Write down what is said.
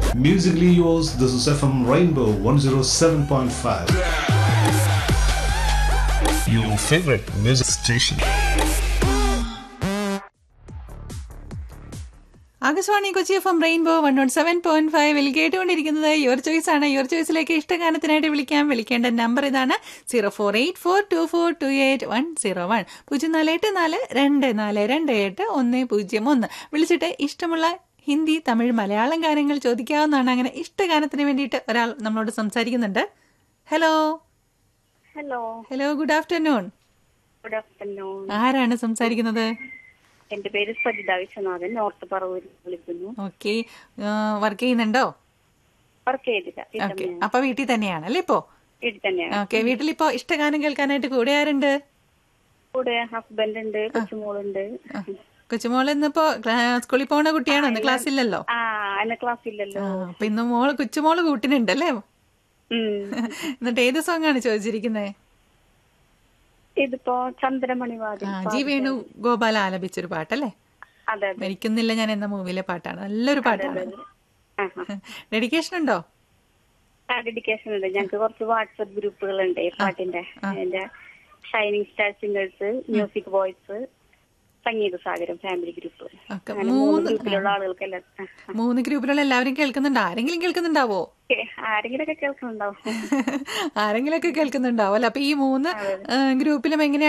Musically yours, this is FM Rainbow 107.5. Your favorite music station. Akashvani Kochi F M rainbow one nought seven point ഫൈവിൽ കേട്ടുകൊണ്ടിരിക്കുന്നത് your choice ആണ് your ചോയ്സിലേക്ക് ഇഷ്ടഗാനത്തിനായിട്ട് വിളിക്കാം വിളിക്കേണ്ട നമ്പർ ഇതാണ് zero four eight four two four two eight one zero one പൂജ്യം നാല് എട്ട് നാല് രണ്ട് നാല് രണ്ട് എട്ട് ഒന്ന് പൂജ്യം ഒന്ന് വിളിച്ചിട്ട് ഇഷ്ടമുള്ള ഹിന്ദി തമിഴ് മലയാളം ഗാനങ്ങൾ ചോദിക്കാവുന്നതാണ് അങ്ങനെ ഇഷ്ടഗാനത്തിന് വേണ്ടിയിട്ട് ഒരാൾ നമ്മളോട് സംസാരിക്കുന്നുണ്ട് hello hello hello good afternoon good afternoon ആരാണ് സംസാരിക്കുന്നത് എന്റെ പേര് സജിത വിശ്വനാഥൻ നോർത്ത് പറവൂരിൽ വിളിക്കുന്നു ഓക്കെ വർക്ക് ചെയ്യുന്നുണ്ടോ വർക്ക് ചെയ്തില്ല വീട്ടിൽ ഓക്കെ തന്നെയാണ്. അപ്പൊ വീട്ടിൽ തന്നെയാണ് അല്ലേ ഇപ്പോ വീട്ടിൽ തന്നെയാണ് ഓക്കെ വീട്ടിലിപ്പോ ഇഷ്ടഗാനം കേൾക്കാനായിട്ട് കൂടെ ആരുണ്ട് കൂടെ ഹസ്ബൻഡ് ഉണ്ട് കൊച്ചുമോളുണ്ട് കൊച്ചുമോൾ ഇന്നിപ്പോ ക്ലാ- സ്കൂളിൽ പോണ കുട്ടിയാണോ ഇന്ന് ക്ലാസ് ഇല്ലല്ലോ ആ എന്നെ ക്ലാസ് ഇല്ലല്ലോ ആ, അപ്പൊ ഇന്ന് മോള് കൊച്ചുമോള് കൂട്ടിനുണ്ട് അല്ലേ ഉം. എന്നിട്ട് ഏത് സോങ് ആണ് ചോദിച്ചിരിക്കുന്നത് ഇതിപ്പോ ചന്ദ്രമണി വാതിൽ ആ ജി വേണു ഗോപാല ആലപിച്ചൊരു പാട്ടല്ലേ അതെ അതെ മരിക്കുന്നില്ല ഞാൻ എന്ന മൂവിയിലെ പാട്ടാണ് നല്ലൊരു പാട്ടാണ് ഡെഡിക്കേഷൻ ഉണ്ടോ ഡെഡിക്കേഷൻ ഉണ്ട് ഞങ്ങൾക്ക് കുറച്ച് വാട്സപ്പ് ഗ്രൂപ്പുകളുണ്ട് ഈ പാട്ടിന്റെ എന്റെ shining star singers music voice Sangeetha Sagaram family group ഒക്കെ അങ്ങനെ മൂന്ന് മൂന്ന് ഗ്രൂപ്പിലുള്ള ആളുകൾക്കെല്ലാം ആ, ആ. മൂന്ന് ഗ്രൂപ്പിലുള്ള എല്ലാവരും കേൾക്കുന്നുണ്ടോ ആരെങ്കിലും കേൾക്കുന്നുണ്ടാവോ ഓക്കേ, ആരെങ്കിലൊക്കെ കേൾക്കുന്നുണ്ടാവും ആരെങ്കിലൊക്കെ കേൾക്കുന്നുണ്ടാവും അല്ല അപ്പൊ ഈ മൂന്ന് ഗ്രൂപ്പിലും എങ്ങനെയാണ്